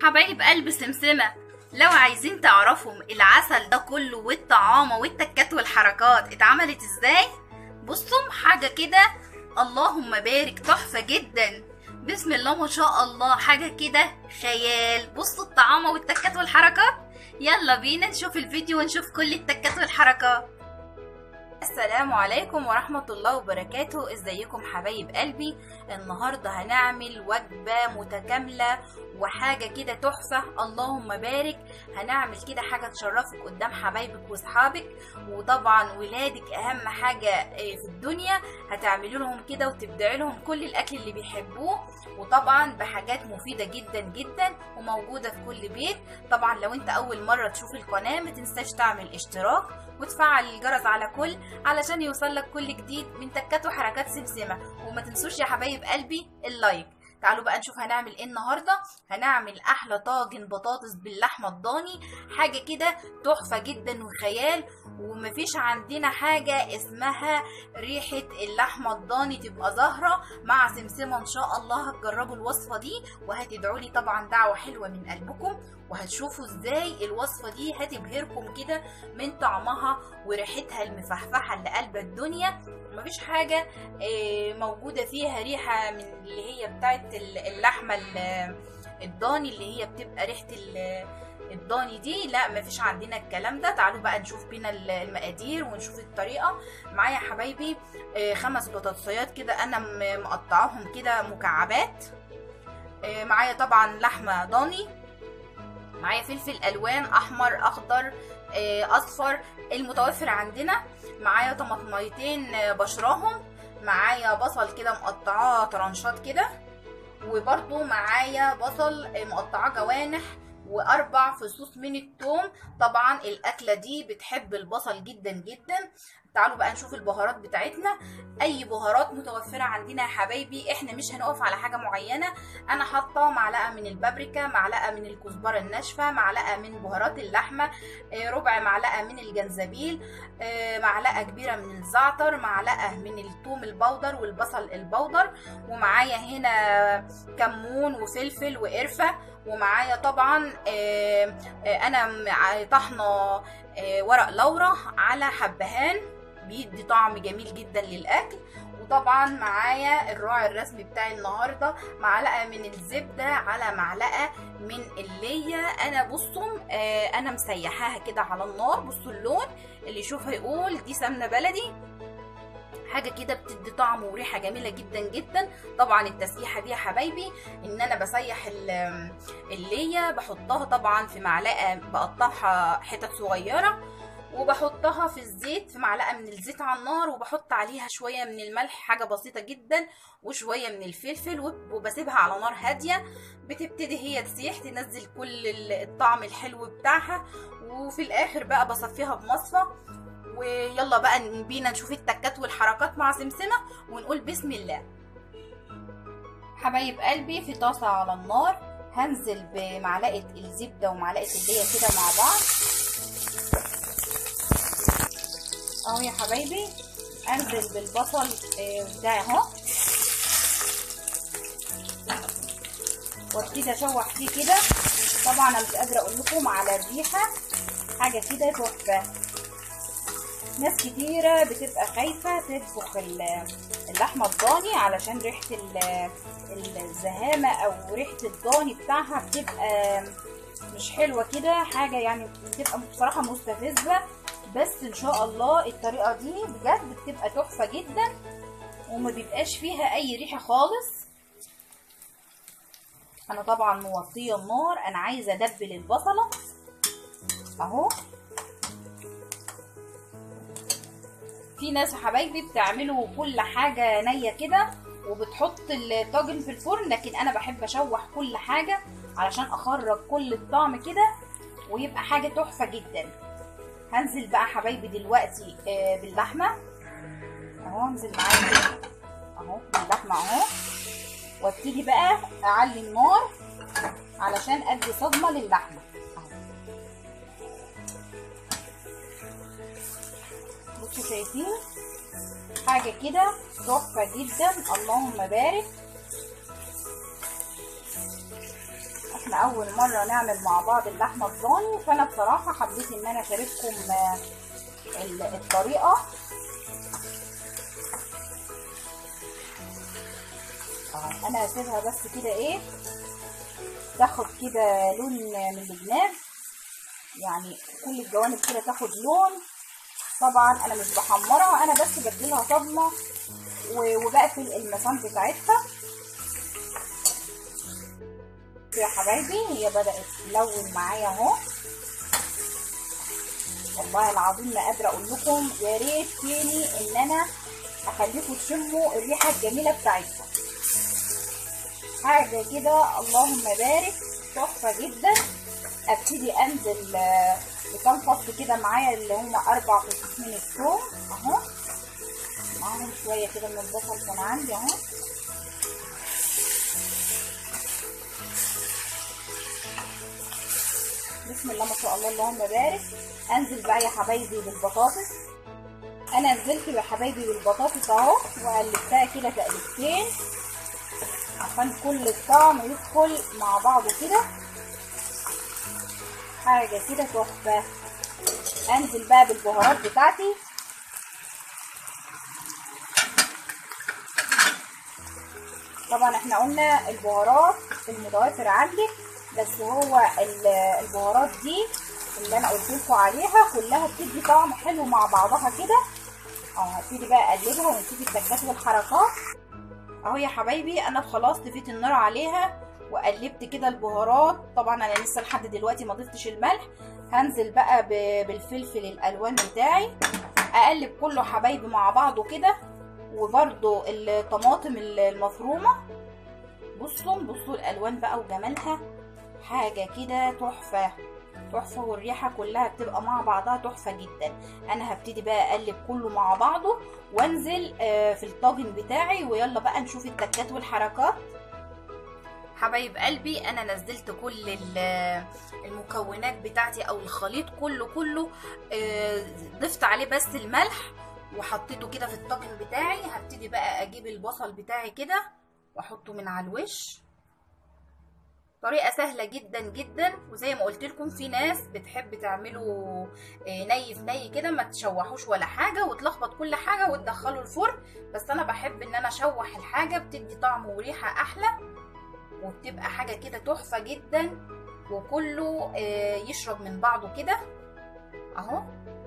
حبايب قلب سمسمة لو عايزين تعرفوا العسل ده كله والطعامة والتكات والحركات اتعملت ازاي بصوا حاجة كده اللهم بارك تحفة جدا بسم الله ما شاء الله حاجة كده خيال بصوا الطعامة والتكات والحركات يلا بينا نشوف الفيديو ونشوف كل التكات والحركات السلام عليكم ورحمة الله وبركاته ازيكم حبايب قلبي النهاردة هنعمل وجبة متكاملة وحاجة كده تحفة اللهم بارك هنعمل كده حاجة تشرفك قدام حبايبك واصحابك وطبعا ولادك اهم حاجة في الدنيا هتعملوا لهم كده وتبدعي لهم كل الاكل اللي بيحبوه وطبعا بحاجات مفيدة جدا جدا وموجودة في كل بيت طبعا لو انت اول مرة تشوف القناة ما تنساش تعمل اشتراك وتفعل الجرس على كل علشان يوصلك كل جديد من تكات وحركات سمسمة وما تنسوش يا حبايب قلبي اللايك تعالوا بقى نشوف هنعمل ايه النهارده هنعمل احلى طاجن بطاطس باللحمه الضاني حاجه كده تحفه جدا وخيال ومفيش عندنا حاجه اسمها ريحه اللحمه الضاني تبقى ظاهره مع سمسمه ان شاء الله هتجربوا الوصفه دي وهتدعوا لي طبعا دعوه حلوه من قلبكم وهتشوفوا ازاي الوصفه دي هتبهركم كده من طعمها وريحتها المفحفحه اللي قلب الدنيا مفيش حاجه موجوده فيها ريحه من اللي هي بتاعت اللحمه الضاني اللي هي بتبقى ريحه الضاني دي لا مفيش عندنا الكلام ده تعالوا بقى نشوف بينا المقادير ونشوف الطريقه معايا حبايبي خمس بطاطسيات كده انا مقطعاهم كده مكعبات معايا طبعا لحمه ضاني معايا فلفل الوان احمر اخضر اصفر المتوفر عندنا معايا طماطميتين بشراهم معايا بصل كده مقطعاه طرنشات كده وبرده معايا بصل مقطعاه جوانح واربع فصوص من الثوم طبعا الاكله دي بتحب البصل جدا جدا تعالوا بقى نشوف البهارات بتاعتنا اي بهارات متوفره عندنا يا حبايبي احنا مش هنقف على حاجه معينه انا حاطه معلقه من البابريكا معلقه من الكزبره الناشفه معلقه من بهارات اللحمه ربع معلقه من الجنزبيل معلقه كبيره من الزعتر معلقه من الثوم البودر والبصل البودر ومعايا هنا كمون وفلفل وقرفه ومعايا طبعا انا طحنه ورق لورا على حبهان بيدي طعم جميل جدا للاكل وطبعا معايا الراعي الرسمي بتاعي النهارده معلقه من الزبده على معلقه من اللي انا بصوا آه انا مسيحاها كده على النار بصوا اللون اللي يشوفها يقول دي سمنه بلدي حاجه كده بتدي طعم وريحه جميله جدا جدا طبعا التسييحه دي يا حبايبي ان انا بسيح الليه بحطها طبعا في معلقه بقطعها حتت صغيره وبحطها في الزيت في معلقه من الزيت على النار وبحط عليها شويه من الملح حاجه بسيطه جدا وشويه من الفلفل وبسيبها على نار هاديه بتبتدي هي تسيح تنزل كل الطعم الحلو بتاعها وفي الاخر بقى بصفيها بمصفى ويلا بقى بينا نشوف التكات والحركات مع سمسمه ونقول بسم الله حبايب قلبي في طاسه على النار هنزل بمعلقه الزبده ومعلقه الليه كده مع بعض اهو يا حبايبي انزل بالبصل ده اهو وابتدي اشوح فيه كده طبعا انا مش قادره اقول لكم على الريحه حاجه كده تحفه ناس كتيره بتبقى خايفه تطبخ اللحمه الضاني علشان ريحه الزهامه او ريحه الضاني بتاعها بتبقى مش حلوه كده حاجه يعني بتبقى بصراحه مستفزه بس ان شاء الله الطريقه دي بجد بتبقى تحفه جدا وما بيبقاش فيها اي ريحه خالص انا طبعا موطيه النار انا عايزه ادبل البصله اهو في ناس يا حبايبي بتعملوا كل حاجه نيه كده وبتحط الطاجن في الفرن لكن انا بحب اشوح كل حاجه علشان اخرج كل الطعم كده ويبقى حاجه تحفه جدا هنزل بقى حبايبي دلوقتي باللحمه اهو انزل معايا اهو باللحمه اهو وابتدي بقى اعلي النار علشان ادي صدمه للحمه بصوا شايفين حاجه كده تحفه جدا اللهم بارك احنا اول مره نعمل مع بعض اللحمه الضاني فانا بصراحه حبيت ان انا اشارككم الطريقه اه انا هسيبها بس كده ايه تاخد كده لون من الجناب يعني كل الجوانب كده تاخد لون طبعا انا مش بحمرها انا بس بديلها صدمه وبقفل المسام بتاعتها يا حبايبي هي بدات تلون معايا اهو والله العظيم ما قادره اقول لكم يا ريت تاني ان انا اخليكم تشموا الريحه الجميله بتاعتها حاجه كده اللهم بارك تحفه جدا ابتدي انزل بكام فص كده معايا اللي هم اربع فصوص من الثوم اهو معاهم شويه كده من البصل كان عندي اهو بسم الله ما شاء الله اللهم بارك انزل بقى يا حبايبي بالبطاطس انا نزلت يا حبايبي بالبطاطس اهو وقلبتها كده تقلبتين عشان كل الطعم يدخل مع بعضه كده حاجه كده تحفه انزل بقى بالبهارات بتاعتي طبعا احنا قلنا البهارات المتوفر عندك بس هو البهارات دي اللي انا قلت لكم عليها كلها بتدي طعم حلو مع بعضها كده اهو هبتدي بقى اقلبها ونشوف التكات والحركات اهو يا حبايبي انا خلاص طفيت النار عليها وقلبت كده البهارات طبعا انا لسه لحد دلوقتي ما ضفتش الملح هنزل بقى بالفلفل الالوان بتاعي اقلب كله حبايبي مع بعضه كده وبرده الطماطم المفرومه بصوا بصوا الالوان بقى وجمالها حاجه كده تحفه تحفه والريحه كلها بتبقى مع بعضها تحفه جدا انا هبتدي بقى اقلب كله مع بعضه وانزل في الطاجن بتاعي ويلا بقى نشوف التكات والحركات حبايب قلبي انا نزلت كل المكونات بتاعتي او الخليط كله كله ضفت عليه بس الملح وحطيته كده في الطاجن بتاعي هبتدي بقى اجيب البصل بتاعي كده واحطه من على الوش طريقه سهله جدا جدا وزي ما قلت لكم في ناس بتحب تعمله ني في ني كده ما تشوحوش ولا حاجه وتلخبط كل حاجه وتدخله الفرن بس انا بحب ان انا اشوح الحاجه بتدي طعم وريحه احلى وبتبقى حاجه كده تحفه جدا وكله يشرب من بعضه كده اهو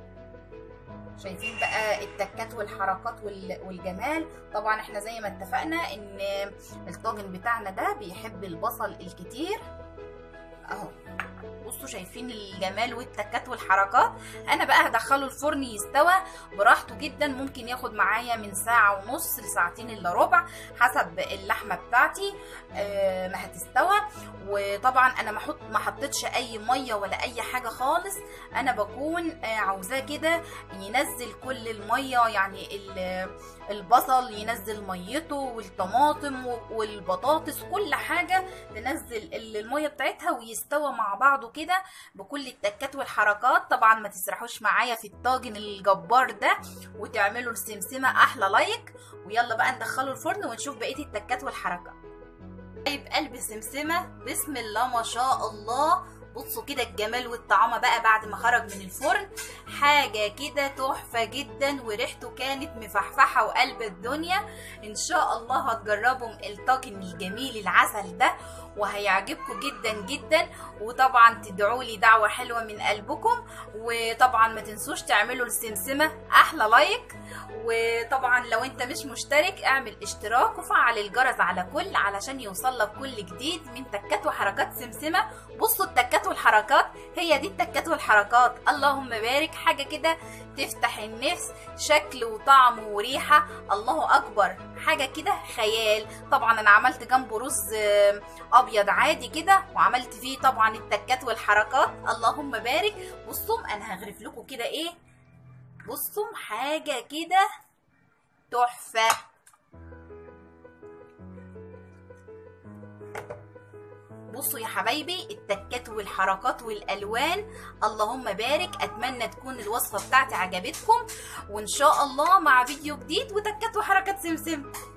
شايفين بقى التكات والحركات والجمال طبعا احنا زي ما اتفقنا ان الطاجن بتاعنا ده بيحب البصل الكتير اهو بصوا شايفين الجمال والتكات والحركات انا بقى هدخله الفرن يستوى براحته جدا ممكن ياخد معايا من ساعة ونص لساعتين الا ربع حسب اللحمة بتاعتي آه ما هتستوى وطبعا انا ما حط ما حطيتش اي ميه ولا اي حاجه خالص انا بكون آه عاوزاه كده ينزل كل الميه يعني البصل ينزل ميته والطماطم والبطاطس كل حاجه تنزل الميه بتاعتها ويستوى مع بعضه كده بكل التكات والحركات طبعا ما تسرحوش معايا في الطاجن الجبار ده وتعملوا السمسمه احلى لايك ويلا بقى ندخله الفرن ونشوف بقيه التكات والحركات طيب قلب سمسمة بسم الله ما شاء الله بصوا كده الجمال والطعامة بقى بعد ما خرج من الفرن حاجة كده تحفة جدا وريحته كانت مفحفحة وقلب الدنيا ان شاء الله هتجربوا الطاجن الجميل العسل ده وهيعجبكم جدا جدا وطبعا تدعوا لي دعوة حلوة من قلبكم وطبعا ما تنسوش تعملوا السمسمة احلى لايك وطبعا لو انت مش مشترك اعمل اشتراك وفعل الجرس على كل علشان يوصل لك كل جديد من تكات وحركات سمسمة بصوا التكات والحركات هي دي التكات والحركات اللهم بارك حاجة كده تفتح النفس شكل وطعم وريحة الله أكبر حاجة كده خيال طبعا أنا عملت جنبه رز أبيض عادي كده وعملت فيه طبعا التكات والحركات اللهم بارك بصوا أنا هغرف لكم كده إيه بصوا حاجة كده تحفة بصوا يا حبايبي التكات والحركات والالوان اللهم بارك اتمنى تكون الوصفه بتاعتي عجبتكم وان شاء الله مع فيديو جديد وتكات وحركات سمسم